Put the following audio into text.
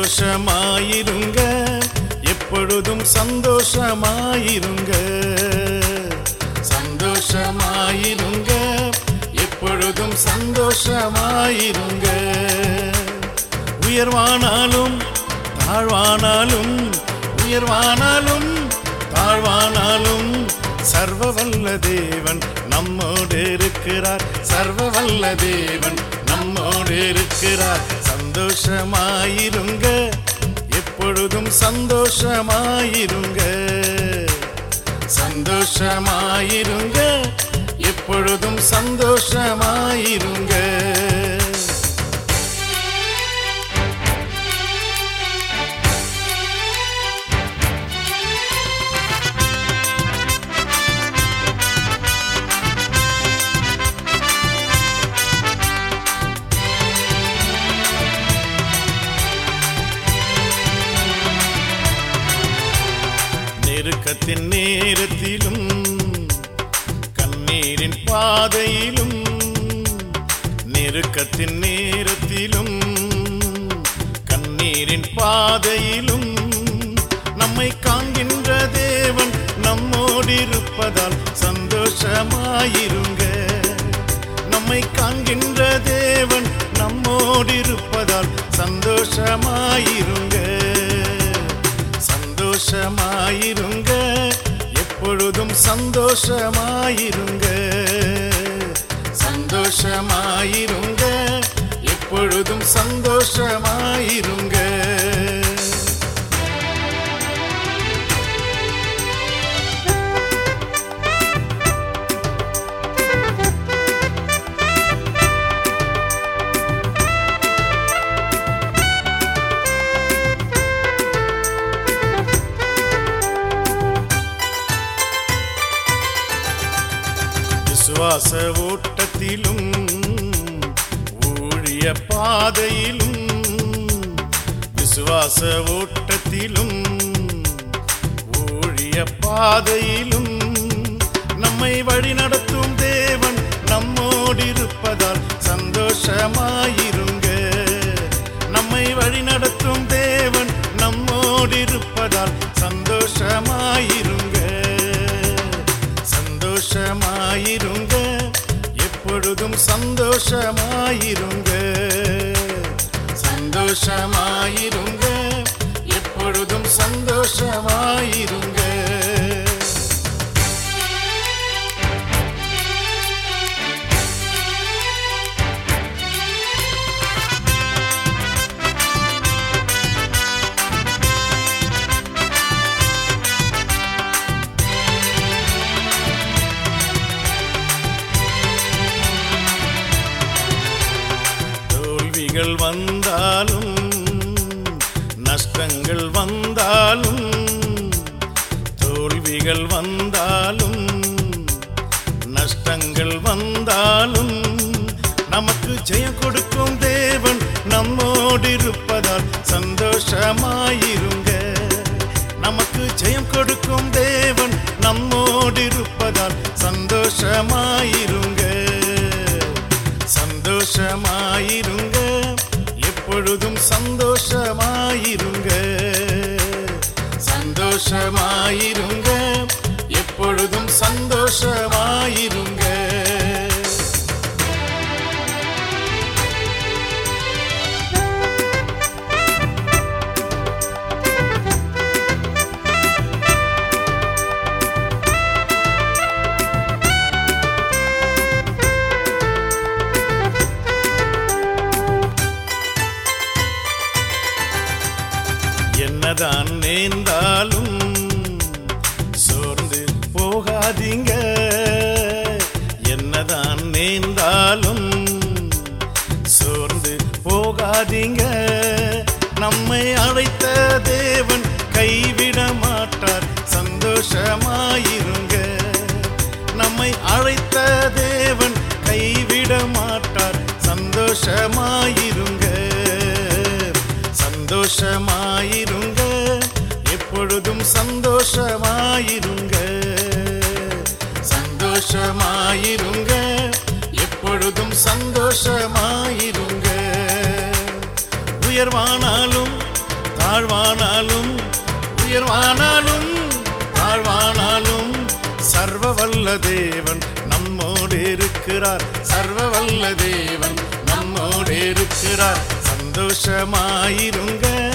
சந்தோஷமாயிருங்க எப்பொழுதும் சந்தோஷமாயிருங்க சந்தோஷமாயிருங்க எப்பொழுதும் சந்தோஷமாயிருங்க உயர்வானாலும் தாழ்வானாலும் உயர்வானாலும் தாழ்வானாலும் சர்வ வல்ல தேவன் நம்மோடு இருக்கிறார் சர்வ வல்ல தேவன் நம்மோடு இருக்கிறார் சந்தோஷமாயிருங்க எப்பொழுதும் சந்தோஷமாயிருங்க சந்தோஷமாயிருங்க எப்பொழுதும் சந்தோஷமாயிருங்க நெருக்கத்தின் நேரத்திலும் கண்ணீரின் பாதையிலும் நெருக்கத்தின் நேரத்திலும் கண்ணீரின் பாதையிலும் நம்மை காண்கின்ற தேவன் நம்மோடு இருப்பதால் சந்தோஷமாயிருங்க நம்மை காண்கின்ற தேவன் நம்மோடு இருப்பதால் சந்தோஷமாயிருங்க சந்தோஷமாயிருங்க எப்பொழுதும் சந்தோஷமாயிருங்க சந்தோஷமாயிருங்க எப்பொழுதும் சந்தோஷமாயிருங்க விசுவாச ஓட்டத்திலும் ஊழிய பாதையிலும் விசுவாச ஓட்டத்திலும் ஊழிய பாதையிலும் நம்மை வழிநடத்தும் தேவன் நம்மோடு இருப்பதால் சந்தோஷமாயிருங்க நம்மை வழிநடத்தும் தேவன் நம்மோடு இருப்பதால் சந்தோஷமாயிருங்க சந்தோஷமாயிருங்க எப்பொழுதும் சந்தோஷமாயிருங்க சந்தோஷமாயிருங்க எப்பொழுதும் சந்தோஷமாயிருங்க தோல்விகள் வந்தாலும் நஷ்டங்கள் வந்தாலும் தோல்விகள் வந்தாலும் நஷ்டங்கள் வந்தாலும் நமக்கு ஜெயம் கொடுக்கும் தேவன் நம்மோடு இருப்பதால் சந்தோஷமாயிருங்க நமக்கு ஜெயம் கொடுக்கும் தேவன் நம்மோடு இருப்பதால் சந்தோஷமாயிருங்க சந்தோஷமாயிருங்க எப்பொழுதும் சந்தோஷமாயிருங்க சந்தோஷமாயிருங்க எப்பொழுதும் சந்தோஷமாயிருங்க என்னதான் நேர்ந்தாலும் சோர்ந்து போகாதீங்க என்னதான் நேர்ந்தாலும் சோர்ந்து போகாதீங்க நம்மை அழைத்த தேவன் கைவிட மாட்டார் சந்தோஷமாயிருங்க நம்மை அழைத்த தேவன் கைவிட மாட்டார் சந்தோஷமாயிருங்க சந்தோஷமாயிருங்க எப்பொழுதும் சந்தோஷமாயிருங்க சந்தோஷமாயிருங்க எப்பொழுதும் சந்தோஷமாயிருங்க உயர்வானாலும் தாழ்வானாலும் உயர்வானாலும் தாழ்வானாலும் சர்வ வல்ல தேவன் நம்மோடு இருக்கிறார் சர்வ வல்ல தேவன் நம்மோடு இருக்கிறார் சந்தோஷமாயிருங்க